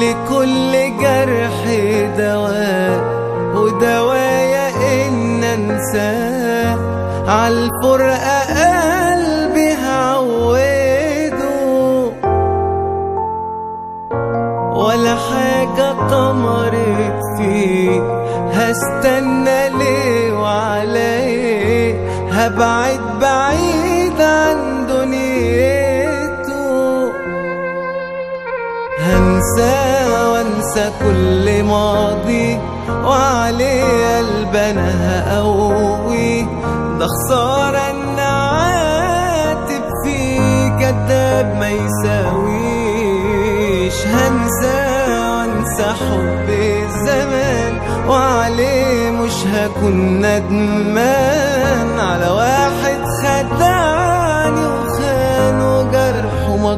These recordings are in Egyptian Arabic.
لكل جرح دواء ودوايا إن أنساه عالفرقة قلبي هعوده ولا حاجة طمرت فيه هستنى ليه وعليه هبعد بعيد عن دنيته هنسى وانسى كل ماضي وعليه قلب انا هقوي ده خسارة ان عاتب فيه كداب ما يساويش هنسى وانسى حب الزمان وعليه مش هكون ندمان على واحد خدعني وخان وجرحه ما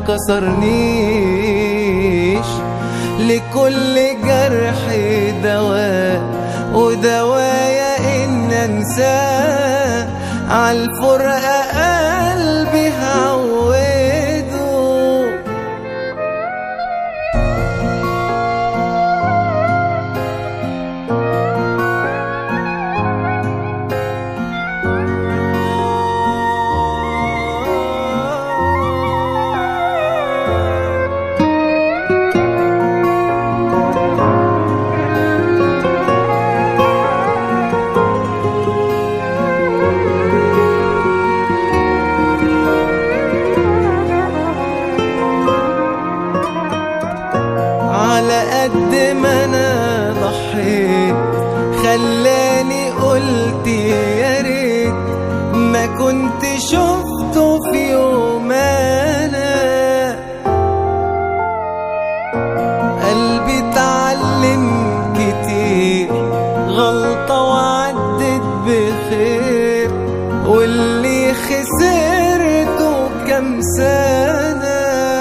كسرنيش لكل جرح دواء ودوايا ان انساه عالفرقة قلبي هعوده على قد ما انا ضحيت خلاني قلت يا ريت ما كنت شفته في يوم انا قلبي اتعلم كتير غلطة وعدت بخير واللي خسرته كام سنة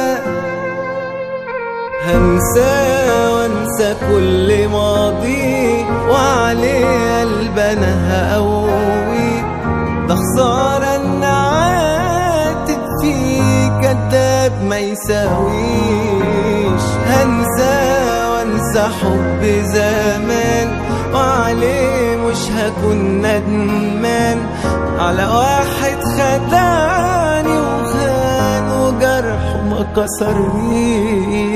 هنسى وانسى كل ماضي وعليه قلب انا هقوي ده خسارة ان عاتب فيه كداب ما يساويش هنسى وانسى حب زمان وعليه مش هكون ندمان على واحد خدعني وخان وجرحه ما كسرنيش